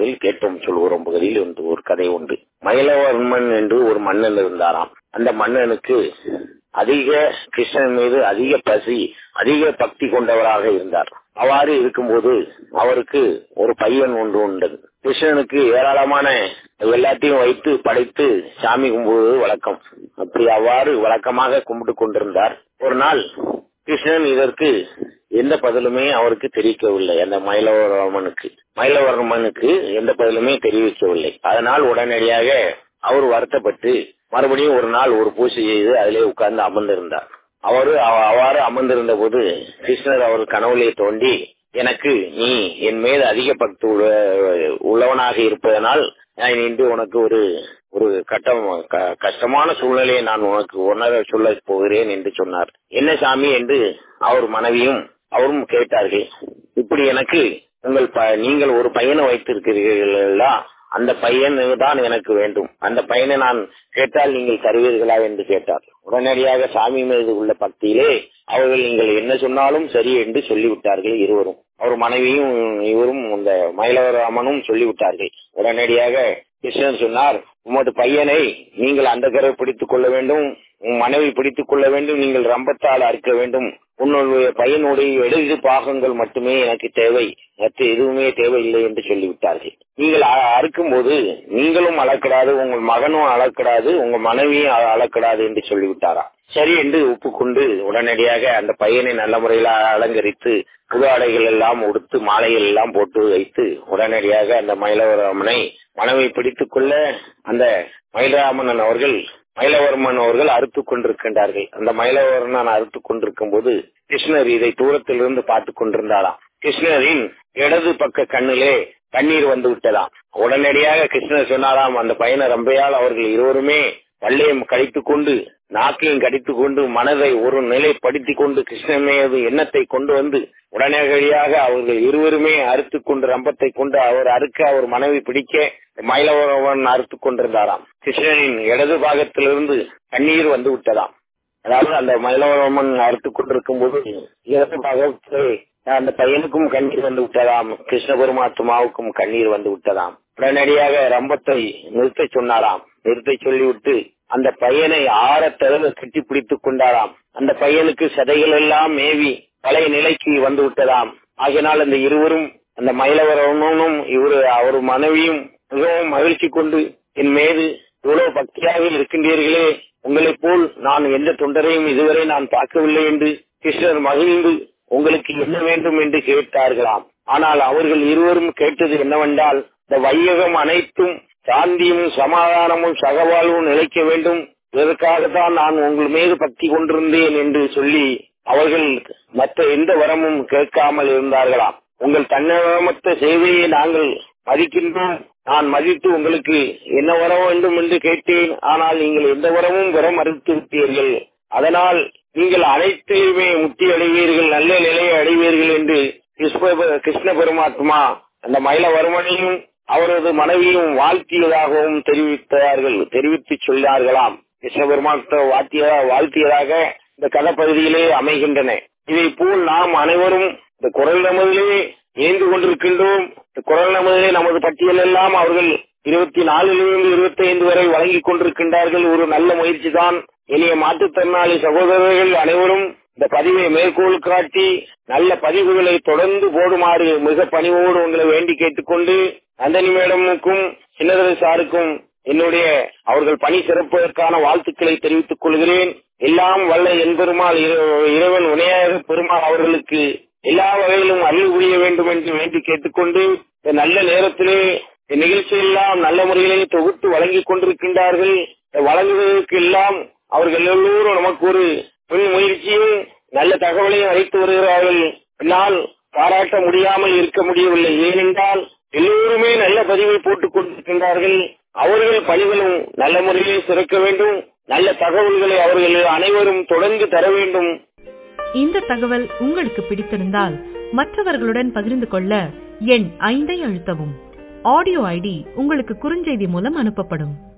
பகுதியில் கேட்டோம் சொல்கிறோம் பகுதியில் வந்து ஒரு கதை உண்டு மயிலவர்மன் என்று ஒரு மன்னன் இருந்தாராம் அந்த மன்னனுக்கு அதிக கிருஷ்ணன் மீது அதிக பசி அதிக பக்தி கொண்டவராக இருந்தார் அவ்வாறு இருக்கும்போது அவருக்கு ஒரு பையன் ஒன்று உண்டது கிருஷ்ணனுக்கு ஏராளமான எல்லாத்தையும் வைத்து படைத்து சாமி கும்பிடுவது வழக்கம் அப்படி அவ்வாறு வழக்கமாக கும்பிட்டு கொண்டிருந்தார் ஒரு நாள் கிருஷ்ணன் இதற்கு எந்த பதிலுமே அவருக்கு தெரிவிக்கவில்லை அந்த மயிலவர்மனுக்கு மயிலவர்மனுக்கு எந்த பதிலுமே தெரிவிக்கவில்லை அதனால் உடனடியாக அவர் வருத்தப்பட்டு மறுபடியும் ஒரு நாள் ஒரு பூஜை செய்து அதிலே உட்கார்ந்து அமர்ந்திருந்தார் அவரு அவ்வாறு அமர்ந்திருந்த போது கிருஷ்ணர் அவர் கனவுலே தோண்டி எனக்கு நீ என் மீது அதிக பக்தி உள்ளவனாக இருப்பதனால் நான் இன்று உனக்கு ஒரு ஒரு கட்டம் கஷ்டமான சூழ்நிலையை நான் உனக்கு உணர சொல்ல போகிறேன் என்று சொன்னார் என்ன சாமி என்று அவர் மனைவியும் அவரும் கேட்டார்கள் இப்படி எனக்கு உங்கள் நீங்கள் ஒரு பையனை வைத்திருக்கிறீர்களா அந்த பையன் தான் எனக்கு வேண்டும் அந்த பையனை நான் கேட்டால் நீங்கள் தருவீர்களா என்று கேட்டார் உடனடியாக சாமி மீது உள்ள பக்தியிலே அவர்கள் நீங்கள் என்ன சொன்னாலும் சரி என்று சொல்லிவிட்டார்கள் இருவரும் அவர் மனைவியும் இவரும் இந்த மயிலவராமனும் சொல்லிவிட்டார்கள் உடனடியாக கிருஷ்ணன் சொன்னார் உமது பையனை நீங்கள் அந்த கரை பிடித்துக் கொள்ள வேண்டும் உன் மனைவி பிடித்துக் கொள்ள வேண்டும் நீங்கள் ரம்பத்தால் அறுக்க வேண்டும் உன்னுடைய பையனுடைய இடது பாகங்கள் மட்டுமே எனக்கு தேவை மற்ற எதுவுமே தேவையில்லை என்று சொல்லிவிட்டார்கள் நீங்கள் அறுக்கும் போது நீங்களும் அளக்கூடாது உங்கள் மகனும் அளக்கூடாது உங்க மனைவியும் அளக்கூடாது என்று சொல்லிவிட்டாரா சரி என்று ஒப்புக்கொண்டு உடனடியாக அந்த பையனை நல்ல முறையில் அலங்கரித்து புது ஆடைகள் எல்லாம் உடுத்து மாலைகள் எல்லாம் போட்டு வைத்து உடனடியாக அந்த மயிலவராமனை மனைவி பிடித்துக் கொள்ள அந்த மயிலராமன் அவர்கள் மயிலவர்மன் அவர்கள் அறுத்து கொண்டிருக்கின்றார்கள் அந்த மயிலவர்மன் அறுத்து கொண்டிருக்கும் போது கிருஷ்ணர் இதை தூரத்திலிருந்து பார்த்து கொண்டிருந்தாராம் கிருஷ்ணரின் இடது பக்க கண்ணிலே கண்ணீர் வந்து விட்டதாம் உடனடியாக கிருஷ்ணர் சொன்னாராம் அந்த பையனை ரம்பையால் அவர்கள் இருவருமே பள்ளையும் கடித்துக் கொண்டு நாக்கையும் கடித்துக் கொண்டு மனதை ஒரு நிலைப்படுத்திக் கொண்டு கிருஷ்ணமேது எண்ணத்தை கொண்டு வந்து உடனடியாக அவர்கள் இருவருமே அறுத்து கொண்டு ரம்பத்தை கொண்டு அவர் அறுக்க அவர் மனைவி பிடிக்க மயிலவரவன் அறுத்து கொண்டிருந்தாராம் கிருஷ்ணனின் இடது பாகத்திலிருந்து கண்ணீர் வந்து விட்டதாம் அதாவது அந்த மயிலவரமன் அறுத்து கொண்டிருக்கும் போது இடது பாகத்திலே அந்த பையனுக்கும் கண்ணீர் வந்து விட்டதாம் கிருஷ்ண பரமாத்மாவுக்கும் கண்ணீர் வந்து விட்டதாம் உடனடியாக ரம்பத்தை நிறுத்த சொன்னாராம் நிறுத்த சொல்லிவிட்டு அந்த பையனை ஆற தழுவ கட்டி பிடித்துக் கொண்டாராம் அந்த பையனுக்கு சதைகள் எல்லாம் மேவி பழைய நிலைக்கு வந்து விட்டதாம் ஆகினால் அந்த இருவரும் அந்த மயிலவரனும் இவரு அவர் மனைவியும் மிகவும் மகிழ்ச்சி கொண்டு என் மீது இவ்வளவு பக்தியாக இருக்கின்றீர்களே உங்களைப் போல் நான் எந்த தொண்டரையும் இதுவரை நான் பார்க்கவில்லை என்று கிருஷ்ணர் மகிழ்ந்து உங்களுக்கு என்ன வேண்டும் என்று கேட்டார்களாம் ஆனால் அவர்கள் இருவரும் கேட்டது என்னவென்றால் இந்த வையகம் அனைத்தும் சாந்தியும் சமாதானமும் சகவாழ்வும் நிலைக்க வேண்டும் இதற்காகத்தான் நான் உங்கள் மீது பக்தி கொண்டிருந்தேன் என்று சொல்லி அவர்கள் மற்ற எந்த வரமும் கேட்காமல் இருந்தார்களாம் உங்கள் தன்னமத்த சேவையை நாங்கள் மதிக்கின்றோம் நான் மதித்து உங்களுக்கு என்ன வர வேண்டும் என்று கேட்டேன் ஆனால் நீங்கள் எந்த வரமும் வர மறுத்து விட்டீர்கள் அதனால் நீங்கள் அனைத்தையுமே முத்தி அடைவீர்கள் நல்ல நிலையை அடைவீர்கள் என்று கிருஷ்ண பரமாத்மா அந்த மயிலவர்மனையும் அவரது மனைவியும் வாழ்த்தியதாகவும் தெரிவித்தார்கள் தெரிவித்து சொன்னார்களாம் கிருஷ்ண பெருமாத்த வாழ்த்திய வாழ்த்தியதாக இந்த கதப்பகுதியிலே அமைகின்றன இதை போல் நாம் அனைவரும் இந்த குரல் நமதிலே ஏந்து கொண்டிருக்கின்றோம் இந்த குரல் நமதிலே நமது பட்டியல் எல்லாம் அவர்கள் இருபத்தி நாலிலிருந்து இருபத்தி ஐந்து வரை வழங்கிக் கொண்டிருக்கின்றார்கள் ஒரு நல்ல முயற்சி தான் இனிய மாற்றுத்திறனாளி சகோதரர்கள் அனைவரும் இந்த பதிவை மேற்கோள் காட்டி நல்ல பதிவுகளை தொடர்ந்து போடுமாறு மிக பணிவோடு உங்களை வேண்டி கேட்டுக்கொண்டு நந்தனி மேடமுக்கும் சின்னதர சாருக்கும் என்னுடைய அவர்கள் பணி சிறப்பதற்கான வாழ்த்துக்களை தெரிவித்துக் கொள்கிறேன் எல்லாம் வல்ல என்பெருமாள் இறைவன் விநாயக பெருமாள் அவர்களுக்கு எல்லா வகையிலும் அருள் புரிய வேண்டும் என்று வேண்டி கேட்டுக்கொண்டு இந்த நல்ல நேரத்திலே நிகழ்ச்சியெல்லாம் நல்ல முறையிலே தொகுத்து வழங்கிக் கொண்டிருக்கின்றார்கள் வழங்குவதற்கு எல்லாம் அவர்கள் எல்லோரும் நமக்கு ஒரு பெண் முயற்சியும் நல்ல தகவலையும் அளித்து வருகிறார்கள் என்னால் பாராட்ட முடியாமல் இருக்க முடியவில்லை ஏனென்றால் எல்லோருமே நல்ல பதிவை போட்டுக் கொண்டிருக்கின்றார்கள் அவர்கள் பணிகளும் நல்ல முறையில் சிறக்க வேண்டும் நல்ல தகவல்களை அவர்கள் அனைவரும் தொடர்ந்து தர வேண்டும் இந்த தகவல் உங்களுக்கு பிடித்திருந்தால் மற்றவர்களுடன் பகிர்ந்து கொள்ள எண் ஐந்தை அழுத்தவும் ஆடியோ ஐடி உங்களுக்கு குறுஞ்செய்தி மூலம் அனுப்பப்படும்